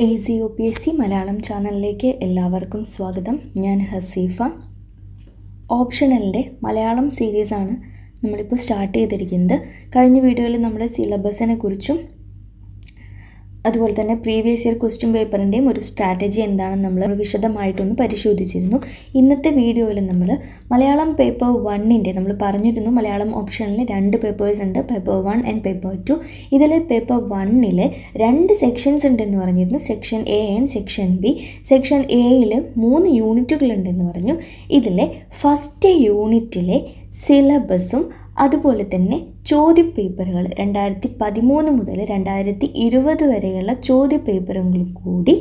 A C O P S C Malayalam ചാനലിലേക്ക് എല്ലാവർക്കും സ്വാഗതം ഞാൻ ഹസീഫ ഓപ്ഷണലിൻ്റെ മലയാളം സീരീസാണ് നമ്മളിപ്പോൾ സ്റ്റാർട്ട് ചെയ്തിരിക്കുന്നത് കഴിഞ്ഞ വീഡിയോയിൽ നമ്മുടെ സിലബസിനെ കുറിച്ചും അതുപോലെ തന്നെ പ്രീവിയസ് ഇയർ ക്വസ്റ്റ്യൻ പേപ്പറിൻ്റെയും ഒരു സ്ട്രാറ്റജി എന്താണെന്ന് നമ്മൾ വിശദമായിട്ടൊന്ന് പരിശോധിച്ചിരുന്നു ഇന്നത്തെ വീഡിയോയിൽ നമ്മൾ മലയാളം പേപ്പർ വണ്ണിൻ്റെ നമ്മൾ പറഞ്ഞിരുന്നു മലയാളം ഓപ്ഷനിൽ രണ്ട് പേപ്പേഴ്സ് ഉണ്ട് paper one and paper two ഇതിലെ പേപ്പർ വണ്ണിൽ രണ്ട് സെക്ഷൻസ് ഉണ്ടെന്ന് പറഞ്ഞിരുന്നു section A and section B section എയിൽ മൂന്ന് യൂണിറ്റുകളുണ്ടെന്ന് പറഞ്ഞു ഇതിലെ ഫസ്റ്റ് യൂണിറ്റിലെ സിലബസും അതുപോലെ തന്നെ ചോദ്യപേപ്പറുകൾ രണ്ടായിരത്തി പതിമൂന്ന് മുതൽ രണ്ടായിരത്തി ഇരുപത് വരെയുള്ള ചോദ്യപേപ്പറുകളും കൂടി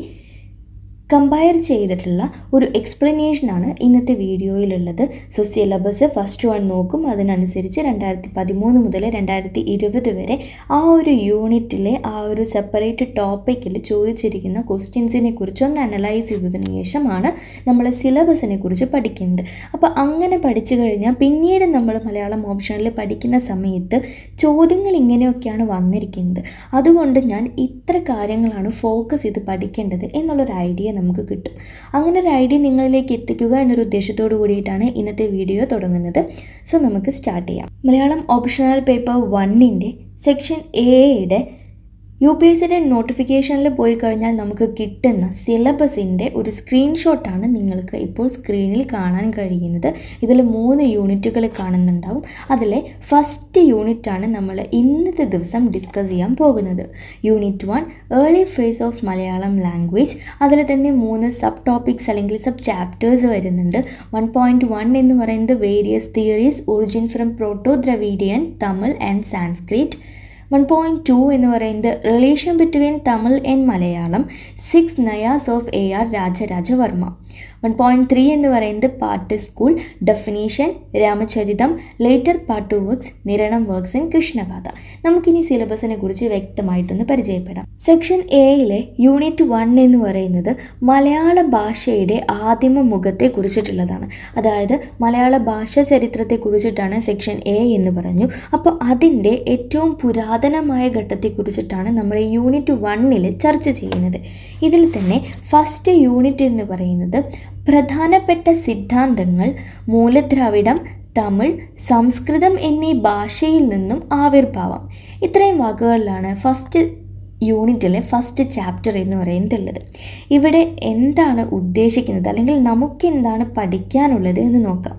കമ്പയർ ചെയ്തിട്ടുള്ള ഒരു എക്സ്പ്ലനേഷനാണ് ഇന്നത്തെ വീഡിയോയിലുള്ളത് സോ സിലബസ് ഫസ്റ്റ് വൺ നോക്കും അതിനനുസരിച്ച് രണ്ടായിരത്തി പതിമൂന്ന് മുതൽ രണ്ടായിരത്തി ഇരുപത് വരെ ആ ഒരു യൂണിറ്റിലെ ആ ഒരു സെപ്പറേറ്റ് ടോപ്പിക്കിൽ ചോദിച്ചിരിക്കുന്ന ക്വസ്റ്റ്യൻസിനെ കുറിച്ച് ഒന്ന് അനലൈസ് ചെയ്തതിന് ശേഷമാണ് നമ്മൾ സിലബസിനെ കുറിച്ച് പഠിക്കുന്നത് അപ്പോൾ അങ്ങനെ പഠിച്ചു കഴിഞ്ഞാൽ പിന്നീട് നമ്മൾ മലയാളം ഓപ്ഷനിൽ പഠിക്കുന്ന സമയത്ത് ചോദ്യങ്ങൾ ഇങ്ങനെയൊക്കെയാണ് വന്നിരിക്കുന്നത് അതുകൊണ്ട് ഞാൻ ഇത്ര കാര്യങ്ങളാണ് ഫോക്കസ് ചെയ്ത് പഠിക്കേണ്ടത് എന്നുള്ളൊരു ഐഡിയ നമുക്ക് കിട്ടും അങ്ങനെ ഒരു ഐഡിയ നിങ്ങളിലേക്ക് എത്തിക്കുക എന്നൊരു ഉദ്ദേശത്തോടു കൂടിയിട്ടാണ് ഇന്നത്തെ വീഡിയോ തുടങ്ങുന്നത് സോ നമുക്ക് സ്റ്റാർട്ട് ചെയ്യാം മലയാളം ഓപ്ഷണൽ പേപ്പർ വണ്ണിൻ്റെ സെക്ഷൻ എയുടെ യു പി എസ് സിയുടെ നോട്ടിഫിക്കേഷനിൽ പോയി കഴിഞ്ഞാൽ നമുക്ക് കിട്ടുന്ന സിലബസിൻ്റെ ഒരു സ്ക്രീൻഷോട്ടാണ് നിങ്ങൾക്ക് ഇപ്പോൾ സ്ക്രീനിൽ കാണാൻ കഴിയുന്നത് ഇതിൽ മൂന്ന് യൂണിറ്റുകൾ കാണുന്നുണ്ടാവും അതിലെ ഫസ്റ്റ് യൂണിറ്റാണ് നമ്മൾ ഇന്നത്തെ ദിവസം ഡിസ്കസ് ചെയ്യാൻ പോകുന്നത് unit one early phase of Malayalam language അതിൽ തന്നെ മൂന്ന് സബ് ടോപ്പിക്സ് അല്ലെങ്കിൽ സബ് ചാപ്റ്റേഴ്സ് വരുന്നുണ്ട് വൺ പോയിൻറ്റ് വൺ എന്ന് പറയുന്നത് various theories origin from proto Dravidian Tamil and Sanskrit one point two എന്ന് പറയുന്നത് relation between Tamil and Malayalam six nayas of A R Rajaraja Varma one point three എന്ന് പറയുന്നത് pattu school definition Ramacharitham later pattu works Niranam works and Krishnagatha നമുക്കിനി സിലബസിനെ കുറിച്ച് വ്യക്തമായിട്ടൊന്ന് പരിചയപ്പെടാം സെക്ഷൻ എയിലെ യൂണിറ്റ് വൺ എന്ന് പറയുന്നത് മലയാള ഭാഷയുടെ ആദിമ മുഖത്തെ കുറിച്ചിട്ടുള്ളതാണ് അതായത് മലയാള ഭാഷ ചരിത്രത്തെ കുറിച്ചിട്ടാണ് സെക്ഷൻ എ എന്ന് പറഞ്ഞു അപ്പോൾ അതിൻ്റെ ഏറ്റവും പുരാതനമായ ഘട്ടത്തെക്കുറിച്ചിട്ടാണ് നമ്മൾ യൂണിറ്റ് വണ്ണിൽ ചർച്ച ചെയ്യുന്നത് ഇതിൽ തന്നെ ഫസ്റ്റ് യൂണിറ്റ് എന്ന് പറയുന്നത് പ്രധാനപ്പെട്ട സിദ്ധാന്തങ്ങൾ മൂലദ്രാവിഡം തമിഴ് സംസ്കൃതം എന്നീ ഭാഷയിൽ നിന്നും ആവിർഭാവം ഇത്രയും വാക്കുകളിലാണ് ഫസ്റ്റ് യൂണിറ്റിലെ ഫസ്റ്റ് ചാപ്റ്റർ എന്ന് പറയുന്നതുള്ളത് ഇവിടെ എന്താണ് ഉദ്ദേശിക്കുന്നത് അല്ലെങ്കിൽ നമുക്ക് എന്താണ് പഠിക്കാനുള്ളത് എന്ന് നോക്കാം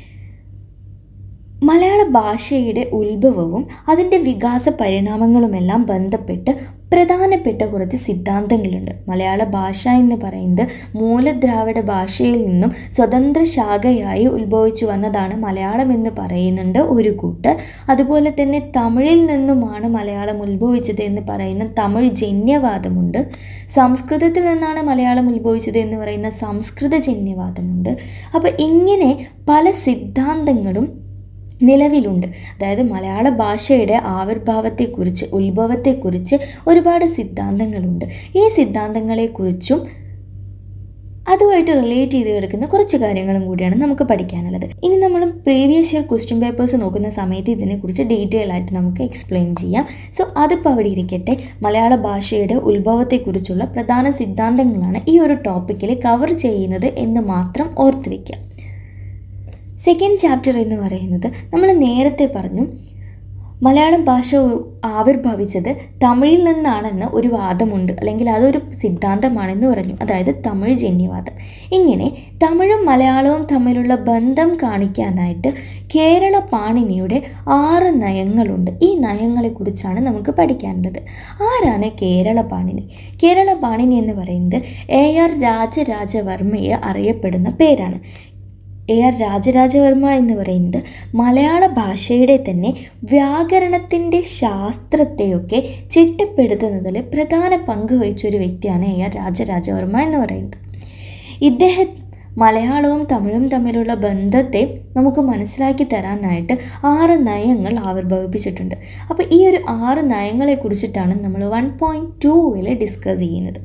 മലയാള ഭാഷയുടെ ഉത്ഭവവും അതിൻ്റെ വികാസ പരിണാമങ്ങളുമെല്ലാം ബന്ധപ്പെട്ട് പ്രധാനപ്പെട്ട കുറച്ച് സിദ്ധാന്തങ്ങളുണ്ട് മലയാള ഭാഷ എന്ന് പറയുന്നത് മൂലദ്രാവിഡ ഭാഷയിൽ നിന്നും സ്വതന്ത്ര ശാഖയായി ഉത്ഭവിച്ചു വന്നതാണ് മലയാളം എന്ന് പറയുന്നുണ്ട് ഒരു കൂട്ട് അതുപോലെ തന്നെ തമിഴിൽ നിന്നുമാണ് മലയാളം ഉത്ഭവിച്ചത് എന്ന് പറയുന്ന തമിഴ് ജന്യവാദമുണ്ട് സംസ്കൃതത്തിൽ നിന്നാണ് മലയാളം ഉത്ഭവിച്ചത് എന്ന് പറയുന്ന സംസ്കൃത ജന്യവാദമുണ്ട് അപ്പോൾ ഇങ്ങനെ പല സിദ്ധാന്തങ്ങളും നിലവിലുണ്ട് അതായത് മലയാള ഭാഷയുടെ ആവിർഭാവത്തെക്കുറിച്ച് ഉത്ഭവത്തെക്കുറിച്ച് ഒരുപാട് സിദ്ധാന്തങ്ങളുണ്ട് ഈ സിദ്ധാന്തങ്ങളെക്കുറിച്ചും അതുമായിട്ട് റിലേറ്റ് ചെയ്ത് കിടക്കുന്ന കുറച്ച് കാര്യങ്ങളും കൂടിയാണ് നമുക്ക് പഠിക്കാനുള്ളത് ഇനി നമ്മൾ പ്രീവിയസ് ഇയർ ക്വസ്റ്റ്യൻ പേപ്പേഴ്സ് നോക്കുന്ന സമയത്ത് ഇതിനെക്കുറിച്ച് ഡീറ്റെയിൽ ആയിട്ട് നമുക്ക് എക്സ്പ്ലെയിൻ ചെയ്യാം സോ അതിപ്പോൾ അവിടെ ഇരിക്കട്ടെ മലയാള ഭാഷയുടെ ഉത്ഭവത്തെക്കുറിച്ചുള്ള പ്രധാന സിദ്ധാന്തങ്ങളാണ് ഈ ഒരു ടോപ്പിക്കിൽ കവർ ചെയ്യുന്നത് എന്ന് മാത്രം ഓർത്തു വയ്ക്കുക സെക്കൻഡ് ചാപ്റ്റർ എന്ന് പറയുന്നത് നമ്മൾ നേരത്തെ പറഞ്ഞു മലയാളം ഭാഷ ആവിർഭവിച്ചത് തമിഴിൽ നിന്നാണെന്ന് ഒരു വാദമുണ്ട് അല്ലെങ്കിൽ അതൊരു സിദ്ധാന്തമാണെന്ന് പറഞ്ഞു അതായത് തമിഴ് ജന്യവാദം ഇങ്ങനെ തമിഴും മലയാളവും തമ്മിലുള്ള ബന്ധം കാണിക്കാനായിട്ട് കേരള പാണിനിയുടെ ആറ് നയങ്ങളുണ്ട് ഈ നയങ്ങളെക്കുറിച്ചാണ് നമുക്ക് പഠിക്കാനുള്ളത് ആരാണ് കേരള പാണിനി കേരള പാണിനി എന്ന് പറയുന്നത് എ ആർ രാജരാജവർമ്മയെ അറിയപ്പെടുന്ന പേരാണ് എ ആർ രാജരാജവർമ്മ എന്ന് പറയുന്നത് മലയാള ഭാഷയുടെ തന്നെ വ്യാകരണത്തിൻ്റെ ശാസ്ത്രത്തെയൊക്കെ ചിട്ടപ്പെടുത്തുന്നതിൽ പ്രധാന പങ്ക് വഹിച്ച ഒരു വ്യക്തിയാണ് എ ആർ രാജരാജവർമ്മ എന്ന് പറയുന്നത് ഇദ്ദേഹം മലയാളവും തമിഴും തമ്മിലുള്ള ബന്ധത്തെ നമുക്ക് മനസ്സിലാക്കി തരാനായിട്ട് ആറ് നയങ്ങൾ ആവിർഭവിപ്പിച്ചിട്ടുണ്ട് അപ്പോൾ ഈ ഒരു ആറ് നയങ്ങളെ കുറിച്ചിട്ടാണ് നമ്മൾ വൺ പോയിൻറ്റ് ടൂവിൽ ഡിസ്കസ് ചെയ്യുന്നത്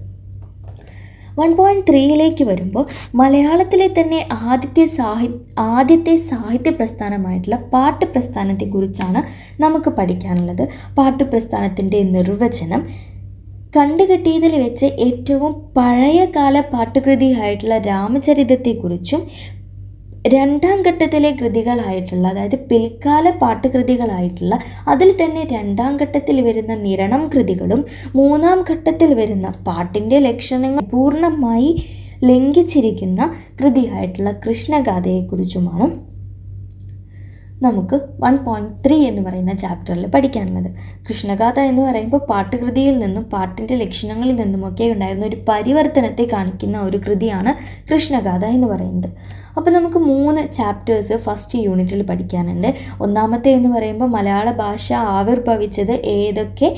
വൺ പോയിൻറ്റ് ത്രീയിലേക്ക് വരുമ്പോൾ മലയാളത്തിലെ തന്നെ ആദ്യത്തെ സാഹി ആദ്യത്തെ സാഹിത്യ പ്രസ്ഥാനമായിട്ടുള്ള പാട്ട് പ്രസ്ഥാനത്തെക്കുറിച്ചാണ് നമുക്ക് പഠിക്കാനുള്ളത് പാട്ട് പ്രസ്ഥാനത്തിൻ്റെ നിർവചനം കണ്ടുകെട്ടിയതിൽ വെച്ച് ഏറ്റവും പഴയകാല പാട്ടുകൃതിയായിട്ടുള്ള രാമചരിതത്തെക്കുറിച്ചും രണ്ടാം ഘട്ടത്തിലെ കൃതികളായിട്ടുള്ള അതായത് പിൽക്കാല പാട്ടുകൃതികളായിട്ടുള്ള അതിൽ തന്നെ രണ്ടാം ഘട്ടത്തിൽ വരുന്ന നിരണം കൃതികളും മൂന്നാം ഘട്ടത്തിൽ വരുന്ന പാട്ടിൻ്റെ ലക്ഷണങ്ങൾ പൂർണ്ണമായി ലംഘിച്ചിരിക്കുന്ന കൃതിയായിട്ടുള്ള കൃഷ്ണഗാഥയെക്കുറിച്ചുമാണ് നമുക്ക് വൺ പോയിൻറ്റ് ത്രീ എന്ന് പറയുന്ന ചാപ്റ്ററിൽ പഠിക്കാനുള്ളത് കൃഷ്ണഗാഥ എന്ന് പറയുമ്പോൾ പാട്ടുകൃതിയിൽ നിന്നും പാട്ടിൻ്റെ ലക്ഷണങ്ങളിൽ നിന്നുമൊക്കെ ഉണ്ടായിരുന്ന ഒരു പരിവർത്തനത്തെ കാണിക്കുന്ന ഒരു കൃതിയാണ് കൃഷ്ണഗാഥ എന്ന് പറയുന്നത് അപ്പോൾ നമുക്ക് മൂന്ന് ചാപ്റ്റേഴ്സ് ഫസ്റ്റ് യൂണിറ്റിൽ പഠിക്കാനുണ്ട് ഒന്നാമത്തെ എന്ന് പറയുമ്പോൾ മലയാള ഭാഷ ആവിർഭവിച്ചത് ഏതൊക്കെ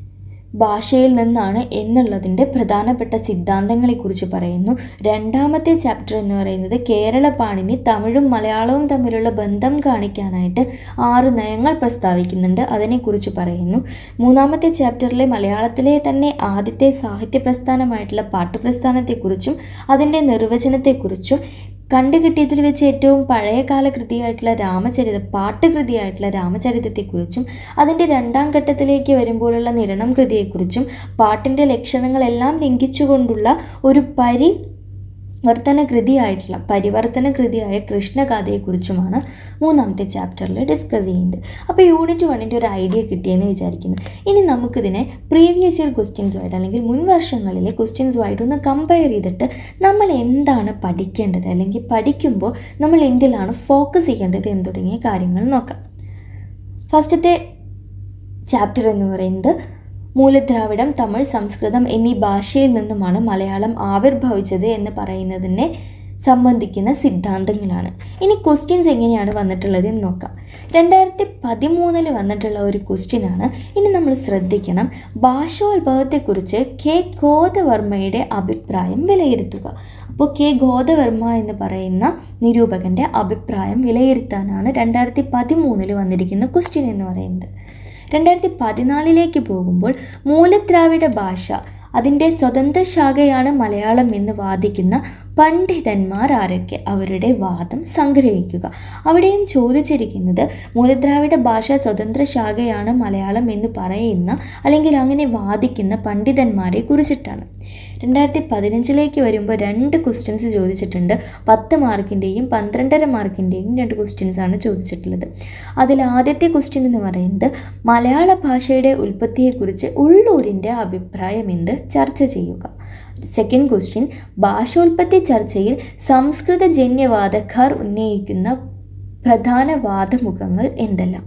ഭാഷയിൽ നിന്നാണ് എന്നുള്ളതിൻ്റെ പ്രധാനപ്പെട്ട സിദ്ധാന്തങ്ങളെക്കുറിച്ച് പറയുന്നു രണ്ടാമത്തെ ചാപ്റ്റർ എന്ന് പറയുന്നത് കേരള പാണിനി തമിഴും മലയാളവും തമ്മിലുള്ള ബന്ധം കാണിക്കാനായിട്ട് ആറ് നയങ്ങൾ പ്രസ്താവിക്കുന്നുണ്ട് അതിനെക്കുറിച്ച് പറയുന്നു മൂന്നാമത്തെ ചാപ്റ്ററിലെ മലയാളത്തിലെ തന്നെ ആദ്യത്തെ സാഹിത്യ പ്രസ്ഥാനമായിട്ടുള്ള പാട്ടുപ്രസ്ഥാനത്തെക്കുറിച്ചും അതിൻ്റെ നിർവചനത്തെക്കുറിച്ചും കണ്ടുകിട്ടിയതിൽ വെച്ച് ഏറ്റവും പഴയകാല കൃതിയായിട്ടുള്ള രാമചരിത പാട്ടുകൃതിയായിട്ടുള്ള രാമചരിതത്തെക്കുറിച്ചും അതിൻ്റെ രണ്ടാം ഘട്ടത്തിലേക്ക് വരുമ്പോഴുള്ള നിരണം കൃതിയെക്കുറിച്ചും പാട്ടിൻ്റെ ലക്ഷണങ്ങളെല്ലാം ലംഘിച്ചുകൊണ്ടുള്ള ഒരു പരി വർത്തന കൃതിയായിട്ടുള്ള പരിവർത്തന കൃതിയായ കൃഷ്ണഗാഥയെക്കുറിച്ചുമാണ് മൂന്നാമത്തെ ചാപ്റ്ററിൽ ഡിസ്കസ് ചെയ്യുന്നത് അപ്പോൾ യൂണിറ്റ് വണ്ണിൻ്റെ ഒരു ഐഡിയ കിട്ടിയെന്ന് വിചാരിക്കുന്നു ഇനി നമുക്കിതിനെ പ്രീവിയസ് ഇയർ ക്വസ്റ്റ്യൻസുമായിട്ട് അല്ലെങ്കിൽ മുൻ വർഷങ്ങളിലെ ക്വസ്റ്റ്യൻസുമായിട്ട് ഒന്ന് കമ്പയർ ചെയ്തിട്ട് നമ്മൾ എന്താണ് പഠിക്കേണ്ടത് അല്ലെങ്കിൽ പഠിക്കുമ്പോൾ നമ്മൾ എന്തിലാണ് ഫോക്കസ് ചെയ്യേണ്ടത് എന്ന് തുടങ്ങിയ കാര്യങ്ങൾ നോക്കാം ഫസ്റ്റത്തെ ചാപ്റ്റർ എന്ന് പറയുന്നത് മൂലദ്രാവിഡം തമിഴ് സംസ്കൃതം എന്നീ ഭാഷയിൽ നിന്നുമാണ് മലയാളം ആവിർഭവിച്ചത് എന്ന് പറയുന്നതിനെ സംബന്ധിക്കുന്ന സിദ്ധാന്തങ്ങളാണ് ഇനി ക്വസ്റ്റ്യൻസ് എങ്ങനെയാണ് വന്നിട്ടുള്ളത് എന്ന് നോക്കാം രണ്ടായിരത്തി പതിമൂന്നിൽ വന്നിട്ടുള്ള ഒരു ക്വസ്റ്റ്യനാണ് ഇനി നമ്മൾ ശ്രദ്ധിക്കണം ഭാഷോത്ഭവത്തെക്കുറിച്ച് കെ ഗോദവർമ്മയുടെ അഭിപ്രായം വിലയിരുത്തുക അപ്പോൾ കെ ഗോദവർമ്മ എന്ന് പറയുന്ന നിരൂപകൻ്റെ അഭിപ്രായം വിലയിരുത്താനാണ് രണ്ടായിരത്തി പതിമൂന്നിൽ വന്നിരിക്കുന്ന ക്വസ്റ്റ്യൻ എന്ന് പറയുന്നത് രണ്ടായിരത്തി പതിനാലിലേക്ക് പോകുമ്പോൾ മൂലദ്രാവിഡ ഭാഷ അതിൻ്റെ സ്വതന്ത്ര ശാഖയാണ് മലയാളം എന്ന് വാദിക്കുന്ന പണ്ഡിതന്മാർ ആരൊക്കെ അവരുടെ വാദം സംഗ്രഹിക്കുക അവിടെയും ചോദിച്ചിരിക്കുന്നത് മൂലദ്രാവിഡ ഭാഷ സ്വതന്ത്ര ശാഖയാണ് മലയാളം എന്ന് പറയുന്ന അല്ലെങ്കിൽ അങ്ങനെ വാദിക്കുന്ന പണ്ഡിതന്മാരെ കുറിച്ചിട്ടാണ് രണ്ടായിരത്തി പതിനഞ്ചിലേക്ക് വരുമ്പോൾ രണ്ട് ക്വസ്റ്റ്യൻസ് ചോദിച്ചിട്ടുണ്ട് പത്ത് മാർക്കിൻ്റെയും പന്ത്രണ്ടര മാർക്കിൻ്റെയും രണ്ട് ക്വസ്റ്റ്യൻസ് ആണ് ചോദിച്ചിട്ടുള്ളത് അതിൽ ആദ്യത്തെ ക്വസ്റ്റ്യൻ എന്ന് പറയുന്നത് മലയാള ഭാഷയുടെ ഉൽപ്പത്തിയെക്കുറിച്ച് ഉള്ളൂരിൻ്റെ അഭിപ്രായം എന്ത് ചർച്ച ചെയ്യുക സെക്കൻഡ് ക്വസ്റ്റ്യൻ ഭാഷോൽപത്തി ചർച്ചയിൽ സംസ്കൃത ജന്യവാദക്കാർ ഉന്നയിക്കുന്ന പ്രധാന വാദമുഖങ്ങൾ എന്തെല്ലാം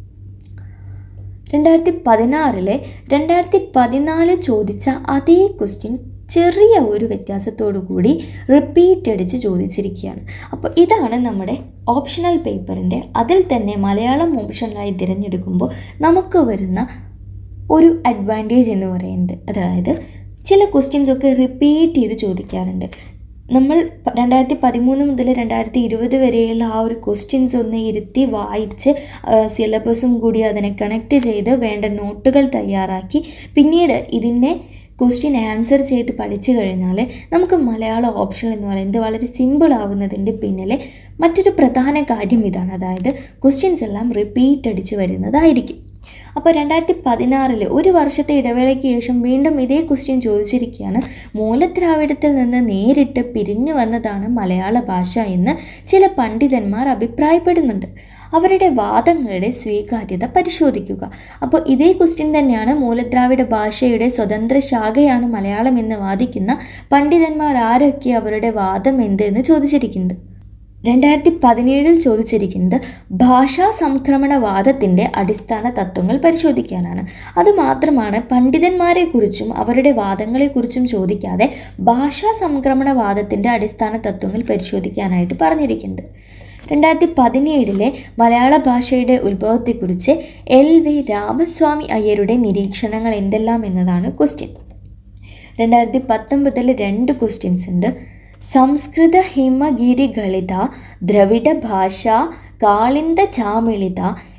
രണ്ടായിരത്തി പതിനാറിലെ രണ്ടായിരത്തി പതിനാല് ചോദിച്ച അതേ ക്വസ്റ്റ്യൻ ചെറിയ ഒരു വ്യത്യാസത്തോടു കൂടി റിപ്പീറ്റ് അടിച്ച് ചോദിച്ചിരിക്കുകയാണ് അപ്പോൾ ഇതാണ് നമ്മുടെ ഓപ്ഷണൽ പേപ്പറിൻ്റെ അതിൽ തന്നെ മലയാളം ഓപ്ഷണലായി തിരഞ്ഞെടുക്കുമ്പോൾ നമുക്ക് വരുന്ന ഒരു അഡ്വാൻറ്റേജ് എന്ന് പറയുന്നത് അതായത് ചില ക്വസ്റ്റ്യൻസ് ഒക്കെ റിപ്പീറ്റ് ചെയ്ത് ചോദിക്കാറുണ്ട് നമ്മൾ രണ്ടായിരത്തി പതിമൂന്ന് മുതൽ രണ്ടായിരത്തി ഇരുപത് വരെയുള്ള ആ ഒരു ക്വസ്റ്റ്യൻസ് ഒന്ന് ഇരുത്തി വായിച്ച് സിലബസും കൂടി അതിനെ കണക്ട് ചെയ്ത് വേണ്ട നോട്ടുകൾ തയ്യാറാക്കി പിന്നീട് ഇതിനെ ക്വസ്റ്റ്യൻ ആൻസർ ചെയ്ത് പഠിച്ചു കഴിഞ്ഞാൽ നമുക്ക് മലയാളം ഓപ്ഷൻ എന്ന് പറയുന്നത് വളരെ സിമ്പിൾ ആവുന്നതിൻ്റെ പിന്നിലെ മറ്റൊരു പ്രധാന കാര്യം ഇതാണ് അതായത് ക്വസ്റ്റ്യൻസ് എല്ലാം റിപ്പീറ്റ് അടിച്ച് വരുന്നതായിരിക്കും അപ്പോൾ രണ്ടായിരത്തി പതിനാറിൽ ഒരു വർഷത്തെ ഇടവേളയ്ക്ക് ശേഷം വീണ്ടും ഇതേ ക്വസ്റ്റ്യൻ ചോദിച്ചിരിക്കുകയാണ് മൂലദ്രാവിഡത്തിൽ നിന്ന് നേരിട്ട് പിരിഞ്ഞു വന്നതാണ് മലയാള ഭാഷ എന്ന് ചില പണ്ഡിതന്മാർ അഭിപ്രായപ്പെടുന്നുണ്ട് അവരുടെ വാദങ്ങളുടെ സ്വീകാര്യത പരിശോധിക്കുക അപ്പോൾ ഇതേ ക്വസ്റ്റ്യൻ തന്നെയാണ് മൂലദ്രാവിഡ ഭാഷയുടെ സ്വതന്ത്ര ശാഖയാണ് മലയാളം എന്ന് വാദിക്കുന്ന പണ്ഡിതന്മാർ ആരൊക്കെ അവരുടെ വാദം എന്ത് എന്ന് ചോദിച്ചിരിക്കുന്നത് രണ്ടായിരത്തി പതിനേഴിൽ ചോദിച്ചിരിക്കുന്നത് ഭാഷാ സംക്രമണവാദത്തിൻ്റെ അടിസ്ഥാന തത്വങ്ങൾ പരിശോധിക്കാനാണ് അതുമാത്രമാണ് പണ്ഡിതന്മാരെക്കുറിച്ചും അവരുടെ വാദങ്ങളെക്കുറിച്ചും ചോദിക്കാതെ ഭാഷാ സംക്രമണവാദത്തിൻ്റെ അടിസ്ഥാന തത്വങ്ങൾ പരിശോധിക്കാനായിട്ട് പറഞ്ഞിരിക്കുന്നത് രണ്ടായിരത്തി പതിനേഴിലെ മലയാള ഭാഷയുടെ ഉത്ഭവത്തെക്കുറിച്ച് എൽ വി രാമസ്വാമി അയ്യരുടെ നിരീക്ഷണങ്ങൾ എന്തെല്ലാം എന്നതാണ് ക്വസ്റ്റ്യൻ രണ്ടായിരത്തി പത്തൊമ്പതിൽ രണ്ട് ക്വസ്റ്റ്യൻസ് ഉണ്ട് സംസ്കൃത ഹിമഗിരി ഗളിത ദ്രവിഡ ഭാഷ കാളിന്ത ചാമിളിത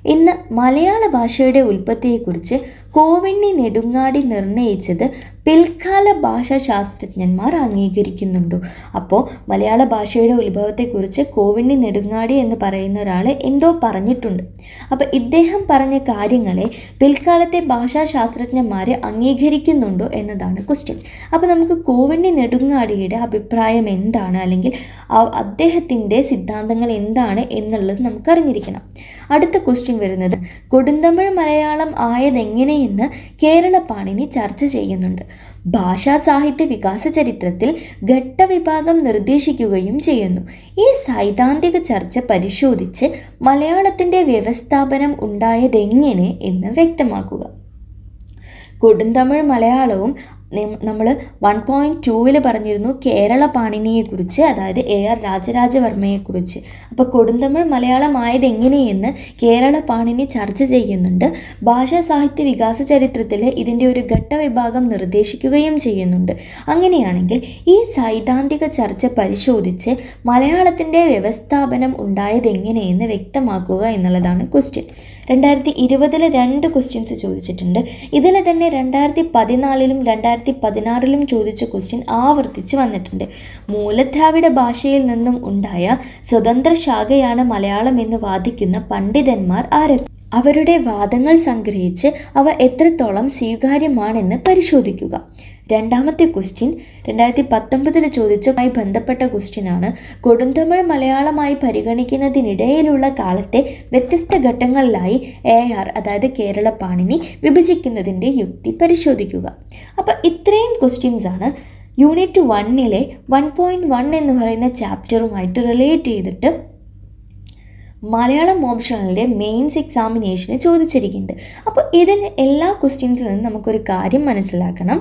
ഇന്ന് മലയാള ഭാഷയുടെ ഉൽപ്പത്തിയെക്കുറിച്ച് കോവിണ്ണി നെടുങ്ങാടി നിർണയിച്ചത് പിൽക്കാല ഭാഷാശാസ്ത്രജ്ഞന്മാർ അംഗീകരിക്കുന്നുണ്ടോ അപ്പോൾ മലയാള ഭാഷയുടെ ഉത്ഭവത്തെക്കുറിച്ച് കോവിണ്ണി നെടുങ്ങാടി എന്ന് പറയുന്ന ഒരാൾ എന്തോ പറഞ്ഞിട്ടുണ്ട് അപ്പോൾ ഇദ്ദേഹം പറഞ്ഞ കാര്യങ്ങളെ പിൽക്കാലത്തെ ഭാഷാശാസ്ത്രജ്ഞന്മാർ അംഗീകരിക്കുന്നുണ്ടോ എന്നതാണ് ക്വസ്റ്റ്യൻ അപ്പോൾ നമുക്ക് കോവിണ്ണി നെടുങ്ങാടിയുടെ അഭിപ്രായം എന്താണ് അല്ലെങ്കിൽ അദ്ദേഹത്തിൻ്റെ സിദ്ധാന്തങ്ങൾ എന്താണ് എന്നുള്ളത് നമുക്ക് അറിഞ്ഞിരിക്കണം അടുത്ത ക്വസ്റ്റ്യൻ വരുന്നത് കൊടുന്തമിഴ് മലയാളം ആയതെങ്ങനെയെന്ന് കേരള പാണിനി ചർച്ച ചെയ്യുന്നുണ്ട് ഭാഷാ സാഹിത്യ വികാസ ചരിത്രത്തിൽ ഘട്ടവിഭാഗം നിർദ്ദേശിക്കുകയും ചെയ്യുന്നു ഈ സൈദ്ധാന്തിക ചർച്ച പരിശോധിച്ച് മലയാളത്തിൻ്റെ വ്യവസ്ഥാപനം ഉണ്ടായതെങ്ങനെ എന്ന് വ്യക്തമാക്കുക കൊടുന്തമിഴ് മലയാളവും നമ്മൾ വൺ പോയിൻറ്റ് ടൂവിൽ പറഞ്ഞിരുന്നു കേരള പാണിനിയെക്കുറിച്ച് അതായത് എ ആർ രാജരാജവർമ്മയെക്കുറിച്ച് അപ്പോൾ കൊടുന്തമിഴ് മലയാളമായത് എങ്ങനെയെന്ന് കേരള പാണിനി ചർച്ച ചെയ്യുന്നുണ്ട് ഭാഷാ സാഹിത്യ വികാസ ചരിത്രത്തിൽ ഇതിൻ്റെ ഒരു ഘട്ടവിഭാഗം നിർദ്ദേശിക്കുകയും ചെയ്യുന്നുണ്ട് അങ്ങനെയാണെങ്കിൽ ഈ സൈദ്ധാന്തിക ചർച്ച പരിശോധിച്ച് മലയാളത്തിൻ്റെ വ്യവസ്ഥാപനം ഉണ്ടായത് എങ്ങനെയെന്ന് വ്യക്തമാക്കുക എന്നുള്ളതാണ് ക്വസ്റ്റ്യൻ രണ്ടായിരത്തി ഇരുപതിൽ രണ്ട് ക്വസ്റ്റ്യൻസ് ചോദിച്ചിട്ടുണ്ട് ഇതിൽ തന്നെ രണ്ടായിരത്തി പതിനാലിലും രണ്ടായിരത്തി പതിനാറിലും ചോദിച്ച ക്വസ്റ്റ്യൻ ആവർത്തിച്ച് വന്നിട്ടുണ്ട് മൂലദ്രാവിഡ ഭാഷയിൽ നിന്നും ഉണ്ടായ സ്വതന്ത്ര ശാഖയാണ് മലയാളം എന്ന് വാദിക്കുന്ന പണ്ഡിതന്മാർ ആര് അവരുടെ വാദങ്ങൾ സംഗ്രഹിച്ച് അവ എത്രത്തോളം സ്വീകാര്യമാണെന്ന് പരിശോധിക്കുക രണ്ടാമത്തെ ക്വസ്റ്റ്യൻ രണ്ടായിരത്തി പത്തൊമ്പതിൽ ചോദിച്ചതുമായി ബന്ധപ്പെട്ട ക്വസ്റ്റ്യനാണ് കൊടുന്തമിഴ് മലയാളമായി പരിഗണിക്കുന്നതിനിടയിലുള്ള കാലത്തെ വ്യത്യസ്ത ഘട്ടങ്ങളിലായി എ ആർ അതായത് കേരള പാണിനി വിഭജിക്കുന്നതിൻ്റെ യുക്തി പരിശോധിക്കുക അപ്പോൾ ഇത്രയും ക്വസ്റ്റ്യൻസ് ആണ് യൂണിറ്റ് വണ്ണിലെ വൺ പോയിൻറ്റ് വൺ എന്ന് പറയുന്ന ചാപ്റ്ററുമായിട്ട് റിലേറ്റ് ചെയ്തിട്ട് മലയാളം ഓപ്ഷണലിൻ്റെ മെയിൻസ് എക്സാമിനേഷന് ചോദിച്ചിരിക്കുന്നുണ്ട് അപ്പോൾ ഇതിൽ എല്ലാ ക്വസ്റ്റ്യൻസിൽ നിന്നും നമുക്കൊരു കാര്യം മനസ്സിലാക്കണം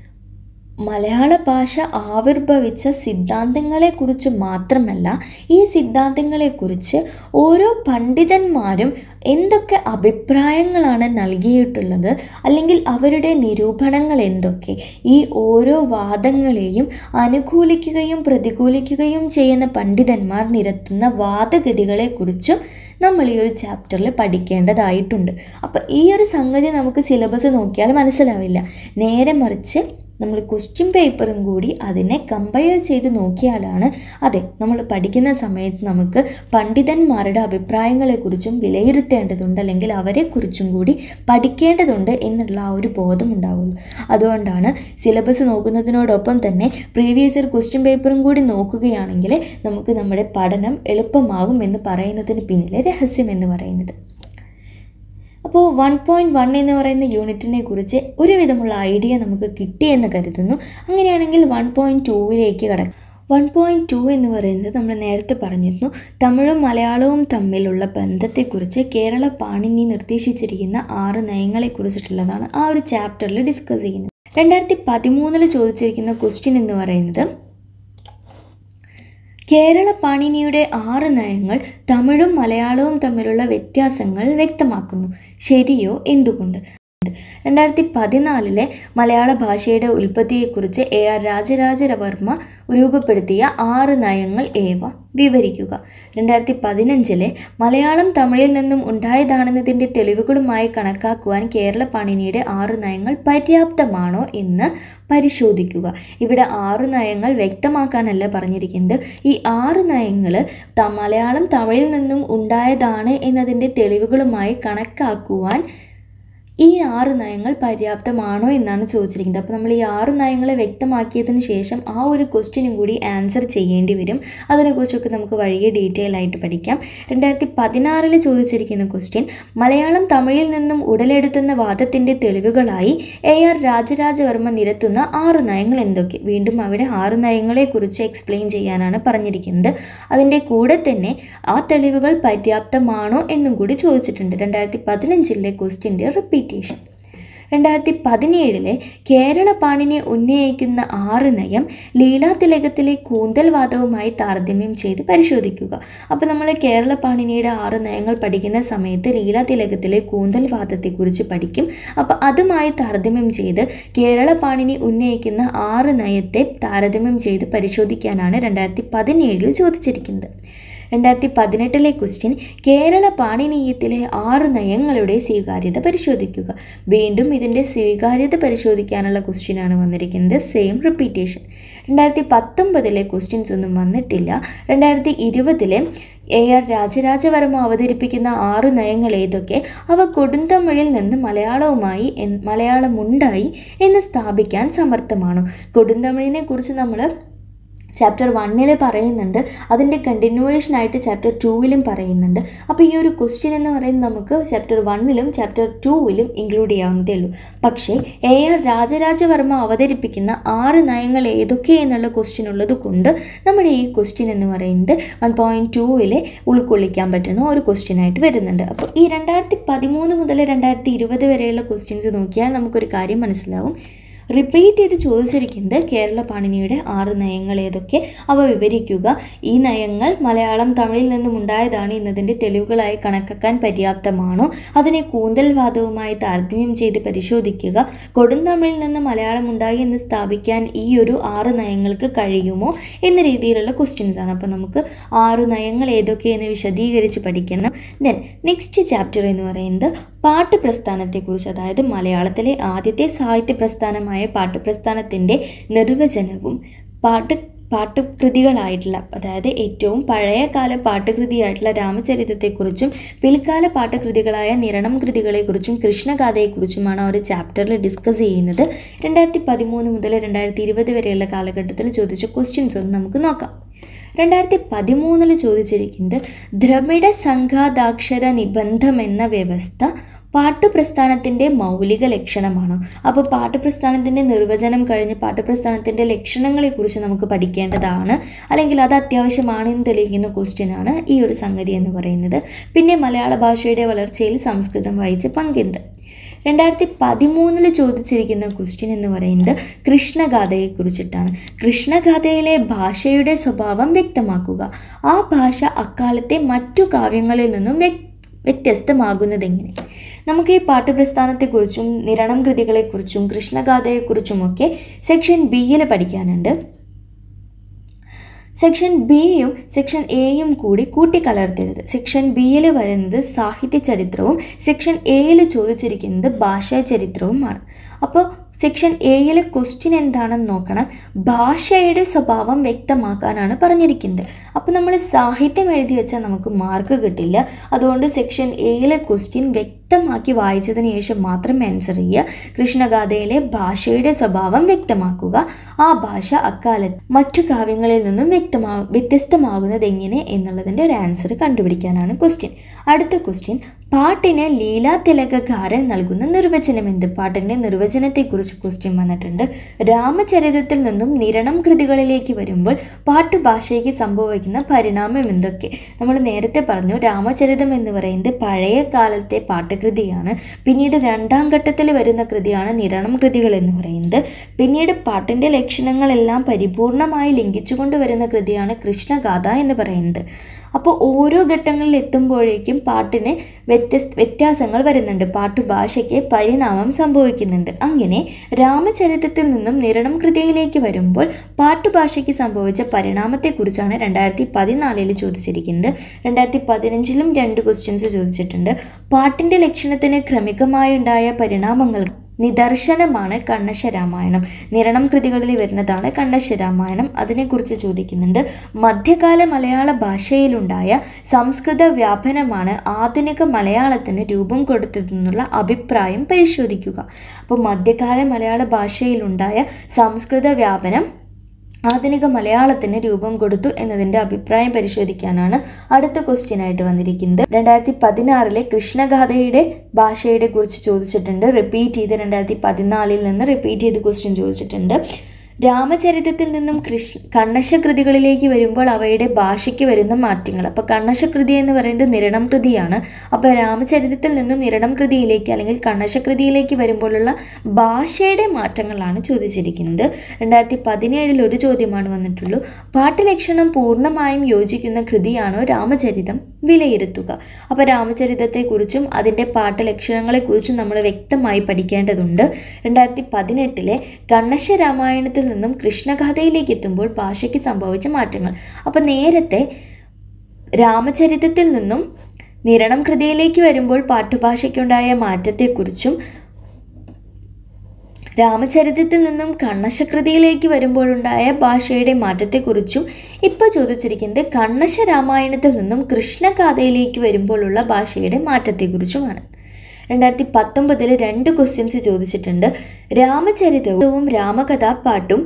മലയാള ഭാഷ ആവിർഭവിച്ച സിദ്ധാന്തങ്ങളെക്കുറിച്ച് മാത്രമല്ല ഈ സിദ്ധാന്തങ്ങളെക്കുറിച്ച് ഓരോ പണ്ഡിതന്മാരും എന്തൊക്കെ അഭിപ്രായങ്ങളാണ് നൽകിയിട്ടുള്ളത് അല്ലെങ്കിൽ അവരുടെ നിരൂപണങ്ങൾ എന്തൊക്കെ ഈ ഓരോ വാദങ്ങളെയും അനുകൂലിക്കുകയും പ്രതികൂലിക്കുകയും ചെയ്യുന്ന പണ്ഡിതന്മാർ നിരത്തുന്ന വാദഗതികളെക്കുറിച്ചും നമ്മൾ ഈ ഒരു ചാപ്റ്ററിൽ പഠിക്കേണ്ടതായിട്ടുണ്ട് അപ്പോൾ ഈ ഒരു സംഗതി നമുക്ക് സിലബസ് നോക്കിയാൽ മനസ്സിലാവില്ല നേരെ മറിച്ച് നമ്മൾ ക്വസ്റ്റ്യൻ പേപ്പറും കൂടി അതിനെ കമ്പയർ ചെയ്ത് നോക്കിയാലാണ് അതെ നമ്മൾ പഠിക്കുന്ന സമയത്ത് നമുക്ക് പണ്ഡിതന്മാരുടെ അഭിപ്രായങ്ങളെക്കുറിച്ചും വിലയിരുത്തേണ്ടതുണ്ട് അല്ലെങ്കിൽ അവരെക്കുറിച്ചും കൂടി പഠിക്കേണ്ടതുണ്ട് എന്നുള്ള ആ ഒരു ബോധം ഉണ്ടാവുള്ളൂ അതുകൊണ്ടാണ് സിലബസ് നോക്കുന്നതിനോടൊപ്പം തന്നെ പ്രീവിയസ് ഇയർ ക്വസ്റ്റ്യൻ പേപ്പറും കൂടി നോക്കുകയാണെങ്കിൽ നമുക്ക് നമ്മുടെ പഠനം എളുപ്പമാകും എന്ന് പറയുന്നതിന് പിന്നിലെ രഹസ്യം എന്ന് പറയുന്നത് അപ്പോൾ വൺ പോയിൻറ്റ് വൺ എന്ന് പറയുന്ന യൂണിറ്റിനെ കുറിച്ച് ഒരുവിധമുള്ള ഐഡിയ നമുക്ക് കിട്ടിയെന്ന് കരുതുന്നു അങ്ങനെയാണെങ്കിൽ വൺ പോയിൻറ്റ് ടൂവിലേക്ക് കടക്കാം വൺ പോയിൻറ്റ് ടു എന്ന് പറയുന്നത് നമ്മൾ നേരത്തെ പറഞ്ഞിരുന്നു തമിഴും മലയാളവും തമ്മിലുള്ള ബന്ധത്തെക്കുറിച്ച് കേരള പാണിനി നിർദ്ദേശിച്ചിരിക്കുന്ന ആറ് നയങ്ങളെക്കുറിച്ചിട്ടുള്ളതാണ് ആ ഒരു ചാപ്റ്ററിൽ ഡിസ്കസ് ചെയ്യുന്നത് രണ്ടായിരത്തി പതിമൂന്നിൽ ചോദിച്ചിരിക്കുന്ന ക്വസ്റ്റ്യൻ എന്ന് പറയുന്നത് കേരള പാണിനിയുടെ ആറ് നയങ്ങൾ തമിഴും മലയാളവും തമ്മിലുള്ള വ്യത്യാസങ്ങൾ വ്യക്തമാക്കുന്നു ശരിയോ എന്തുകൊണ്ട് രണ്ടായിരത്തി പതിനാലിലെ മലയാള ഭാഷയുടെ ഉൽപ്പത്തിയെക്കുറിച്ച് എ ആർ രാജരാജവർമ്മ രൂപപ്പെടുത്തിയ ആറ് നയങ്ങൾ ഏവ വിവരിക്കുക രണ്ടായിരത്തി പതിനഞ്ചിലെ മലയാളം തമിഴിൽ നിന്നും ഉണ്ടായതാണെന്നതിൻ്റെ തെളിവുകളുമായി കണക്കാക്കുവാൻ കേരള പാണിനിയുടെ ആറ് നയങ്ങൾ പര്യാപ്തമാണോ എന്ന് പരിശോധിക്കുക ഇവിടെ ആറ് നയങ്ങൾ വ്യക്തമാക്കാനല്ല പറഞ്ഞിരിക്കുന്നത് ഈ ആറ് നയങ്ങൾ ത മലയാളം തമിഴിൽ നിന്നും ഉണ്ടായതാണ് എന്നതിൻ്റെ തെളിവുകളുമായി കണക്കാക്കുവാൻ ഈ ആറ് നയങ്ങൾ പര്യാപ്തമാണോ എന്നാണ് ചോദിച്ചിരിക്കുന്നത് അപ്പോൾ നമ്മൾ ഈ ആറ് നയങ്ങളെ വ്യക്തമാക്കിയതിന് ശേഷം ആ ഒരു ക്വസ്റ്റ്യനും കൂടി ആൻസർ ചെയ്യേണ്ടി വരും അതിനെക്കുറിച്ചൊക്കെ നമുക്ക് വഴിയെ ഡീറ്റെയിൽ ആയിട്ട് പഠിക്കാം രണ്ടായിരത്തി പതിനാറിൽ ചോദിച്ചിരിക്കുന്ന ക്വസ്റ്റ്യൻ മലയാളം തമിഴിൽ നിന്നും ഉടലെടുത്തുന്ന വാദത്തിൻ്റെ തെളിവുകളായി എ ആർ രാജരാജവർമ്മ നിരത്തുന്ന ആറ് നയങ്ങൾ എന്തൊക്കെ വീണ്ടും അവിടെ ആറ് നയങ്ങളെക്കുറിച്ച് എക്സ്പ്ലെയിൻ ചെയ്യാനാണ് പറഞ്ഞിരിക്കുന്നത് അതിൻ്റെ കൂടെ തന്നെ ആ തെളിവുകൾ പര്യാപ്തമാണോ എന്നും കൂടി ചോദിച്ചിട്ടുണ്ട് രണ്ടായിരത്തി പതിനഞ്ചിലെ ക്വസ്റ്റ്യൻ്റെ റിപ്പീറ്റേഷൻ രണ്ടായിരത്തി പതിനേഴിലെ കേരള പാണിനെ ഉന്നയിക്കുന്ന ആറ് നയം ലീലാതിലകത്തിലെ കൂന്തൽ വാദവുമായി താരതമ്യം ചെയ്ത് പരിശോധിക്കുക അപ്പോൾ നമ്മൾ കേരള പാണിനിയുടെ ആറ് നയങ്ങൾ പഠിക്കുന്ന സമയത്ത് ലീലാതിലകത്തിലെ കൂന്തൽ വാദത്തെക്കുറിച്ച് പഠിക്കും അപ്പോൾ അതുമായി താരതമ്യം ചെയ്ത് കേരള പാണിനി ഉന്നയിക്കുന്ന ആറ് നയത്തെ താരതമ്യം ചെയ്ത് പരിശോധിക്കാനാണ് രണ്ടായിരത്തി പതിനേഴിൽ ചോദിച്ചിരിക്കുന്നത് രണ്ടായിരത്തി പതിനെട്ടിലെ ക്വസ്റ്റ്യൻ കേരള പാണിനീയത്തിലെ ആറ് നയങ്ങളുടെ സ്വീകാര്യത പരിശോധിക്കുക വീണ്ടും ഇതിൻ്റെ സ്വീകാര്യത പരിശോധിക്കാനുള്ള ക്വസ്റ്റ്യനാണ് വന്നിരിക്കുന്നത് സെയിം റിപ്പീറ്റേഷൻ രണ്ടായിരത്തി പത്തൊമ്പതിലെ ക്വസ്റ്റ്യൻസ് ഒന്നും വന്നിട്ടില്ല രണ്ടായിരത്തി ഇരുപതിലെ എ ആർ രാജരാജവർമ്മ അവതരിപ്പിക്കുന്ന ആറ് നയങ്ങൾ ഏതൊക്കെ അവ കൊടുന്തമിഴിൽ നിന്ന് മലയാളവുമായി എൻ- മലയാളമുണ്ടായി എന്ന് സ്ഥാപിക്കാൻ സമർത്ഥമാണോ കൊടുന്തമിഴിനെ കുറിച്ച് നമ്മൾ ചാപ്റ്റർ വണ്ണിൽ പറയുന്നുണ്ട് അതിൻ്റെ കണ്ടിന്യൂവേഷൻ ആയിട്ട് ചാപ്റ്റർ ടൂവിലും പറയുന്നുണ്ട് അപ്പോൾ ഈ ഒരു ക്വസ്റ്റ്യൻ എന്ന് പറയുന്നത് നമുക്ക് ചാപ്റ്റർ വണ്ണിലും ചാപ്റ്റർ ടൂവിലും ഇൻക്ലൂഡ് ചെയ്യാവുന്നതേ ഉള്ളൂ പക്ഷേ എ ആർ രാജരാജവർമ്മ അവതരിപ്പിക്കുന്ന ആറ് നയങ്ങൾ ഏതൊക്കെ എന്നുള്ള ക്വസ്റ്റ്യൻ ഉള്ളത് കൊണ്ട് നമ്മുടെ ഈ ക്വസ്റ്റ്യൻ എന്ന് പറയുന്നത് വൺ പോയിൻറ്റ് ടൂവിലെ ഉൾക്കൊള്ളിക്കാൻ പറ്റുന്ന ഒരു ക്വസ്റ്റ്യൻ ആയിട്ട് വരുന്നുണ്ട് അപ്പോൾ ഈ രണ്ടായിരത്തി പതിമൂന്ന് മുതൽ രണ്ടായിരത്തി ഇരുപത് വരെയുള്ള ക്വസ്റ്റ്യൻസ് നോക്കിയാൽ നമുക്കൊരു കാര്യം മനസ്സിലാവും റിപ്പീറ്റ് ചെയ്ത് ചോദിച്ചിരിക്കുന്നത് കേരള പാണിനിയുടെ ആറ് നയങ്ങൾ ഏതൊക്കെ അവ വിവരിക്കുക ഈ നയങ്ങൾ മലയാളം തമിഴിൽ നിന്നും ഉണ്ടായതാണ് എന്നതിൻ്റെ തെളിവുകളായി കണക്കാക്കാൻ പര്യാപ്തമാണോ അതിനെ കൂന്തൽവാദവുമായി താരതമ്യം ചെയ്ത് പരിശോധിക്കുക കൊടുന്തമിഴിൽ നിന്ന് മലയാളം ഉണ്ടായി എന്ന് സ്ഥാപിക്കാൻ ഈ ഒരു ആറ് നയങ്ങൾക്ക് കഴിയുമോ എന്ന രീതിയിലുള്ള ക്വസ്റ്റ്യൻസ് ആണ് അപ്പോൾ നമുക്ക് ആറ് നയങ്ങൾ ഏതൊക്കെയെന്ന് വിശദീകരിച്ച് പഠിക്കണം ദെൻ നെക്സ്റ്റ് ചാപ്റ്റർ എന്ന് പറയുന്നത് പാട്ട് പ്രസ്ഥാനത്തെക്കുറിച്ച് അതായത് മലയാളത്തിലെ ആദ്യത്തെ സാഹിത്യ പ്രസ്ഥാനമായ പാട്ട് പ്രസ്ഥാനത്തിൻ്റെ നിർവചനവും പാട്ട് പാട്ടുകൃതികളായിട്ടുള്ള അതായത് ഏറ്റവും പഴയ കാല പാട്ടുകൃതിയായിട്ടുള്ള രാമചരിതത്തെക്കുറിച്ചും പിൽക്കാല പാട്ടുകൃതികളായ നിരണം കൃതികളെക്കുറിച്ചും കൃഷ്ണഗാഥയെക്കുറിച്ചുമാണ് ആ ഒരു ചാപ്റ്ററിൽ ഡിസ്കസ് ചെയ്യുന്നത് രണ്ടായിരത്തി പതിമൂന്ന് മുതൽ രണ്ടായിരത്തി ഇരുപത് വരെയുള്ള കാലഘട്ടത്തിൽ ചോദിച്ച ക്വസ്റ്റ്യൻസ് ഒന്ന് നമുക്ക് നോക്കാം രണ്ടായിരത്തി പതിമൂന്നിൽ ചോദിച്ചിരിക്കുന്നത് ദ്രമിഡ സംഘാതാക്ഷര നിബന്ധം എന്ന വ്യവസ്ഥ പാട്ടുപ്രസ്ഥാനത്തിൻ്റെ മൗലിക ലക്ഷണമാണോ അപ്പോൾ പാട്ടുപ്രസ്ഥാനത്തിൻ്റെ നിർവചനം കഴിഞ്ഞ് പാട്ടുപ്രസ്ഥാനത്തിൻ്റെ ലക്ഷണങ്ങളെക്കുറിച്ച് നമുക്ക് പഠിക്കേണ്ടതാണ് അല്ലെങ്കിൽ അത് അത്യാവശ്യമാണെന്ന് തെളിയിക്കുന്ന ക്വസ്റ്റ്യനാണ് ഈ ഒരു സംഗതി എന്ന് പറയുന്നത് പിന്നെ മലയാള ഭാഷയുടെ വളർച്ചയിൽ സംസ്കൃതം വഹിച്ച പങ്കെന്ത് രണ്ടായിരത്തി പതിമൂന്നിൽ ചോദിച്ചിരിക്കുന്ന ക്വസ്റ്റ്യൻ എന്ന് പറയുന്നത് കൃഷ്ണഗാഥയെക്കുറിച്ചിട്ടാണ് കൃഷ്ണഗാഥയിലെ ഭാഷയുടെ സ്വഭാവം വ്യക്തമാക്കുക ആ ഭാഷ അക്കാലത്തെ മറ്റു കാവ്യങ്ങളിൽ നിന്നും വ്യക് വ്യത്യസ്തമാകുന്നതെങ്ങനെ നമുക്ക് ഈ പാഠ്യപ്രസ്ഥാനത്തെക്കുറിച്ചും നിരണം കൃതികളെക്കുറിച്ചും കൃഷ്ണഗാഥയെക്കുറിച്ചുമൊക്കെ സെക്ഷൻ ബിയിൽ പഠിക്കാനുണ്ട് സെക്ഷൻ ബിയും സെക്ഷൻ എയും കൂടി കൂട്ടിക്കലർത്തരുത് സെക്ഷൻ ബിയിൽ വരുന്നത് സാഹിത്യ ചരിത്രവും സെക്ഷൻ എയിൽ ചോദിച്ചിരിക്കുന്നത് ഭാഷാ ചരിത്രവുമാണ് അപ്പോൾ സെക്ഷൻ എയിലെ ക്വസ്റ്റ്യൻ എന്താണെന്ന് നോക്കണം ഭാഷയുടെ സ്വഭാവം വ്യക്തമാക്കാനാണ് പറഞ്ഞിരിക്കുന്നത് അപ്പോൾ നമ്മൾ സാഹിത്യം എഴുതി വെച്ചാൽ നമുക്ക് മാർക്ക് കിട്ടില്ല അതുകൊണ്ട് സെക്ഷൻ എയിലെ ക്വസ്റ്റ്യൻ വ്യക്തമാക്കി വായിച്ചതിന് ശേഷം മാത്രം ആൻസർ ചെയ്യുക കൃഷ്ണഗാഥയിലെ ഭാഷയുടെ സ്വഭാവം വ്യക്തമാക്കുക ആ ഭാഷ അക്കാലത്ത് മറ്റു കാവ്യങ്ങളിൽ നിന്നും വ്യക്തമാ വ്യത്യസ്തമാകുന്നത് എങ്ങനെ എന്നുള്ളതിൻ്റെ ഒരു ആൻസർ കണ്ടുപിടിക്കാനാണ് ക്വസ്റ്റ്യൻ അടുത്ത ക്വസ്റ്റ്യൻ പാട്ടിന് ലീലാതിലകകാരൻ നൽകുന്ന നിർവചനം എന്ത് പാട്ടിൻ്റെ നിർവചനത്തെക്കുറിച്ച് ക്വസ്റ്റ്യൻ വന്നിട്ടുണ്ട് രാമചരിതത്തിൽ നിന്നും നിരണം കൃതികളിലേക്ക് വരുമ്പോൾ പാട്ടുഭാഷയ്ക്ക് സംഭവിക്കുന്ന പരിണാമം എന്തൊക്കെ നമ്മൾ നേരത്തെ പറഞ്ഞു രാമചരിതം എന്ന് പറയുന്നത് പഴയ കാലത്തെ പാട്ടുകൃതിയാണ് പിന്നീട് രണ്ടാം ഘട്ടത്തിൽ വരുന്ന കൃതിയാണ് നിരണം കൃതികൾ എന്ന് പറയുന്നത് പിന്നീട് പാട്ടിൻ്റെ ലക്ഷണങ്ങളെല്ലാം പരിപൂർണമായി ലംഘിച്ചുകൊണ്ട് വരുന്ന കൃതിയാണ് കൃഷ്ണഗാഥ എന്ന് പറയുന്നത് അപ്പോൾ ഓരോ ഘട്ടങ്ങളിൽ എത്തുമ്പോഴേക്കും പാട്ടിന് വ്യത്യസ്ത വ്യത്യാസങ്ങൾ വരുന്നുണ്ട് പാട്ടുഭാഷയ്ക്ക് പരിണാമം സംഭവിക്കുന്നുണ്ട് അങ്ങനെ രാമചരിതത്തിൽ നിന്നും നിരണം കൃതിയിലേക്ക് വരുമ്പോൾ പാട്ടുഭാഷയ്ക്ക് സംഭവിച്ച പരിണാമത്തെക്കുറിച്ചാണ് രണ്ടായിരത്തി പതിനാലിൽ ചോദിച്ചിരിക്കുന്നത് രണ്ടായിരത്തി പതിനഞ്ചിലും രണ്ട് ക്വസ്റ്റ്യൻസ് ചോദിച്ചിട്ടുണ്ട് പാട്ടിൻ്റെ ലക്ഷണത്തിന് ക്രമികമായുണ്ടായ പരിണാമങ്ങൾ നിദർശനമാണ് കണ്ണശ രാമായണം നിരണം കൃതികളിൽ വരുന്നതാണ് കണ്ണശ രാമായണം അതിനെക്കുറിച്ച് ചോദിക്കുന്നുണ്ട് മധ്യകാല മലയാള ഭാഷയിലുണ്ടായ സംസ്കൃത വ്യാപനമാണ് ആധുനിക മലയാളത്തിന് രൂപം കൊടുത്തതെന്നുള്ള അഭിപ്രായം പരിശോധിക്കുക അപ്പോൾ മധ്യകാല മലയാള ഭാഷയിലുണ്ടായ സംസ്കൃത വ്യാപനം ആധുനിക മലയാളത്തിന് രൂപം കൊടുത്തു എന്നതിൻ്റെ അഭിപ്രായം പരിശോധിക്കാനാണ് അടുത്ത ക്വസ്റ്റ്യൻ ആയിട്ട് വന്നിരിക്കുന്നത് രണ്ടായിരത്തി പതിനാറിലെ കൃഷ്ണഗാഥയുടെ ഭാഷയുടെ കുറിച്ച് ചോദിച്ചിട്ടുണ്ട് റിപ്പീറ്റ് ചെയ്ത് രണ്ടായിരത്തി പതിനാലിൽ നിന്ന് റിപ്പീറ്റ് ചെയ്ത് ക്വസ്റ്റ്യൻ ചോദിച്ചിട്ടുണ്ട് രാമചരിതത്തിൽ നിന്നും കൃഷ്ണ കണ്ണശകൃതികളിലേക്ക് വരുമ്പോൾ അവയുടെ ഭാഷയ്ക്ക് വരുന്ന മാറ്റങ്ങൾ അപ്പോൾ കണ്ണശകൃതി എന്ന് പറയുന്നത് നിരണം കൃതിയാണ് അപ്പോൾ രാമചരിതത്തിൽ നിന്നും നിരണം കൃതിയിലേക്ക് അല്ലെങ്കിൽ കണ്ണശകൃതിയിലേക്ക് വരുമ്പോഴുള്ള ഭാഷയുടെ മാറ്റങ്ങളാണ് ചോദിച്ചിരിക്കുന്നത് രണ്ടായിരത്തി പതിനേഴിൽ ഒരു ചോദ്യമാണ് വന്നിട്ടുള്ളൂ പാട്ടുലക്ഷണം പൂർണ്ണമായും യോജിക്കുന്ന കൃതിയാണോ രാമചരിതം വിലയിരുത്തുക അപ്പോൾ രാമചരിതത്തെക്കുറിച്ചും അതിൻ്റെ പാട്ടുലക്ഷണങ്ങളെക്കുറിച്ചും നമ്മൾ വ്യക്തമായി പഠിക്കേണ്ടതുണ്ട് രണ്ടായിരത്തി പതിനെട്ടിലെ കണ്ണശ രാമായണത്തിൽ നിന്നും കൃഷ്ണഗാഥയിലേക്ക് എത്തുമ്പോൾ ഭാഷയ്ക്ക് സംഭവിച്ച മാറ്റങ്ങൾ അപ്പോൾ നേരത്തെ രാമചരിതത്തിൽ നിന്നും നിരണം കൃതിയിലേക്ക് വരുമ്പോൾ പാട്ടുഭാഷയ്ക്കുണ്ടായ മാറ്റത്തെക്കുറിച്ചും രാമചരിതത്തിൽ നിന്നും കണ്ണശകൃതിയിലേക്ക് വരുമ്പോഴുണ്ടായ ഭാഷയുടെ മാറ്റത്തെക്കുറിച്ചും ഇപ്പോൾ ചോദിച്ചിരിക്കുന്നത് കണ്ണശ രാമായണത്തിൽ നിന്നും കൃഷ്ണഗാഥയിലേക്ക് വരുമ്പോഴുള്ള ഭാഷയുടെ മാറ്റത്തെക്കുറിച്ചുമാണ് രണ്ടായിരത്തി പത്തൊമ്പതിൽ രണ്ട് ക്വസ്റ്റ്യൻസ് ചോദിച്ചിട്ടുണ്ട് രാമചരിതവും രാമകഥാപാട്ടും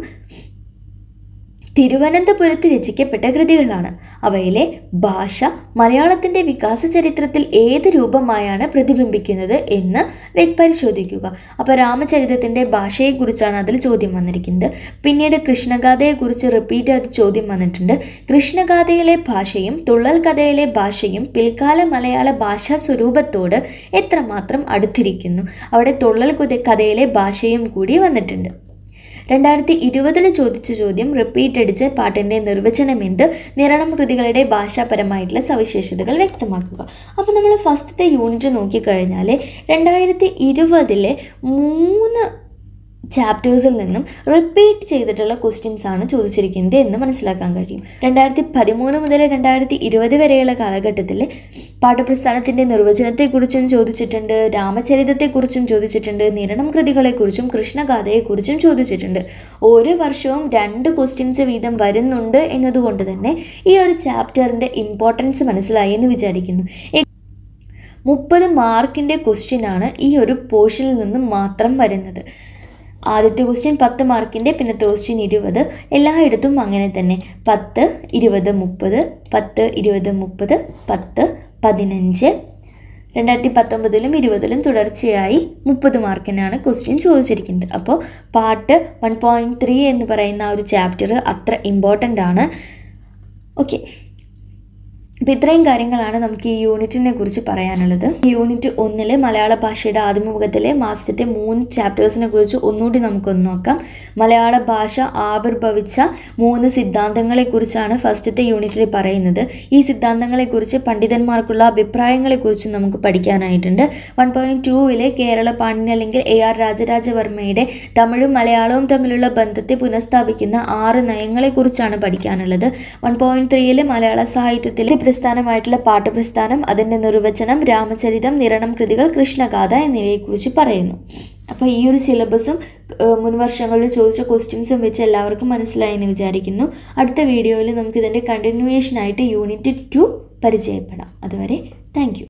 തിരുവനന്തപുരത്ത് രചിക്കപ്പെട്ട കൃതികളാണ് അവയിലെ ഭാഷ മലയാളത്തിൻ്റെ വികാസ ചരിത്രത്തിൽ ഏത് രൂപമായാണ് പ്രതിബിംബിക്കുന്നത് എന്ന് പരിശോധിക്കുക അപ്പോൾ രാമചരിതത്തിൻ്റെ ഭാഷയെക്കുറിച്ചാണ് അതിൽ ചോദ്യം വന്നിരിക്കുന്നത് പിന്നീട് കൃഷ്ണഗാഥയെക്കുറിച്ച് റിപ്പീറ്റ് ആയിട്ട് ചോദ്യം വന്നിട്ടുണ്ട് കൃഷ്ണഗാഥയിലെ ഭാഷയും തുള്ളൽ കഥയിലെ ഭാഷയും പിൽക്കാല മലയാള ഭാഷാ സ്വരൂപത്തോട് എത്രമാത്രം അടുത്തിരിക്കുന്നു അവിടെ തുള്ളൽ കഥയിലെ ഭാഷയും കൂടി വന്നിട്ടുണ്ട് രണ്ടായിരത്തി ഇരുപതിൽ ചോദിച്ച ചോദ്യം റിപ്പീറ്റ് അടിച്ച് പാട്ടിൻ്റെ നിർവചനം എന്ത് നിരണം കൃതികളുടെ ഭാഷാപരമായിട്ടുള്ള സവിശേഷതകൾ വ്യക്തമാക്കുക അപ്പോൾ നമ്മൾ ഫസ്റ്റത്തെ യൂണിറ്റ് നോക്കിക്കഴിഞ്ഞാൽ രണ്ടായിരത്തി ഇരുപതിലെ മൂന്ന് ചാപ്റ്റേഴ്സിൽ നിന്നും റിപ്പീറ്റ് ചെയ്തിട്ടുള്ള ക്വസ്റ്റ്യൻസ് ആണ് ചോദിച്ചിരിക്കുന്നത് എന്ന് മനസ്സിലാക്കാൻ കഴിയും രണ്ടായിരത്തി പതിമൂന്ന് മുതൽ രണ്ടായിരത്തി ഇരുപത് വരെയുള്ള കാലഘട്ടത്തിൽ പാഠപ്രസ്ഥാനത്തിൻ്റെ നിർവചനത്തെക്കുറിച്ചും ചോദിച്ചിട്ടുണ്ട് രാമചരിതത്തെക്കുറിച്ചും ചോദിച്ചിട്ടുണ്ട് നിരണം കൃതികളെക്കുറിച്ചും കൃഷ്ണഗാഥയെക്കുറിച്ചും ചോദിച്ചിട്ടുണ്ട് ഓരോ വർഷവും രണ്ട് ക്വസ്റ്റ്യൻസ് വീതം വരുന്നുണ്ട് എന്നതുകൊണ്ട് തന്നെ ഈ ഒരു ചാപ്റ്ററിൻ്റെ ഇമ്പോർട്ടൻസ് മനസ്സിലായി എന്ന് വിചാരിക്കുന്നു മുപ്പത് മാർക്കിൻ്റെ ക്വസ്റ്റ്യനാണ് ഈ ഒരു പോർഷനിൽ നിന്ന് മാത്രം വരുന്നത് ആദ്യത്തെ ക്വസ്റ്റ്യൻ പത്ത് മാർക്കിൻ്റെ പിന്നത്തെ ക്വസ്റ്റ്യൻ ഇരുപത് എല്ലായിടത്തും അങ്ങനെ തന്നെ പത്ത് ഇരുപത് മുപ്പത് പത്ത് ഇരുപത് മുപ്പത് പത്ത് പതിനഞ്ച് രണ്ടായിരത്തി പത്തൊമ്പതിലും ഇരുപതിലും തുടർച്ചയായി മുപ്പത് മാർക്കിനാണ് ക്വസ്റ്റ്യൻ ചോദിച്ചിരിക്കുന്നത് അപ്പോൾ പാട്ട് വൺ പോയിൻറ്റ് ത്രീ എന്ന് പറയുന്ന ആ ഒരു ചാപ്റ്റർ അത്ര ഇമ്പോർട്ടൻ്റ് ആണ് ഓക്കെ അപ്പോൾ ഇത്രയും കാര്യങ്ങളാണ് നമുക്ക് ഈ യൂണിറ്റിനെ കുറിച്ച് പറയാനുള്ളത് ഈ യൂണിറ്റ് ഒന്നിലെ മലയാള ഭാഷയുടെ ആദിമുഖത്തിലെ മാസ്റ്റത്തെ മൂന്ന് ചാപ്റ്റേഴ്സിനെ കുറിച്ച് ഒന്നുകൂടി നമുക്കൊന്ന് നോക്കാം മലയാള ഭാഷ ആവിർഭവിച്ച മൂന്ന് സിദ്ധാന്തങ്ങളെക്കുറിച്ചാണ് ഫസ്റ്റത്തെ യൂണിറ്റിൽ പറയുന്നത് ഈ സിദ്ധാന്തങ്ങളെക്കുറിച്ച് പണ്ഡിതന്മാർക്കുള്ള അഭിപ്രായങ്ങളെക്കുറിച്ച് നമുക്ക് പഠിക്കാനായിട്ടുണ്ട് വൺ പോയിൻറ്റ് ടൂവിലെ കേരള പാണിനി അല്ലെങ്കിൽ എ ആർ രാജരാജവർമ്മയുടെ തമിഴും മലയാളവും തമ്മിലുള്ള ബന്ധത്തെ പുനഃസ്ഥാപിക്കുന്ന ആറ് നയങ്ങളെക്കുറിച്ചാണ് പഠിക്കാനുള്ളത് വൺ പോയിൻറ്റ് ത്രീയിലെ മലയാള സാഹിത്യത്തിലെ പ്രസ്ഥാനമായിട്ടുള്ള പാഠപ്രസ്ഥാനം അതിൻ്റെ നിർവചനം രാമചരിതം നിരണം കൃതികൾ കൃഷ്ണഗാഥ എന്നിവയെക്കുറിച്ച് പറയുന്നു അപ്പോൾ ഈ ഒരു സിലബസും മുൻ വർഷങ്ങളിൽ ചോദിച്ച ക്വസ്റ്റ്യൻസും വെച്ച് എല്ലാവർക്കും മനസ്സിലായി എന്ന് വിചാരിക്കുന്നു അടുത്ത വീഡിയോയിൽ നമുക്ക് ഇതിൻ്റെ കണ്ടിന്യൂവേഷനായിട്ട് യൂണിറ്റ് ടു പരിചയപ്പെടാം അതുവരെ താങ്ക്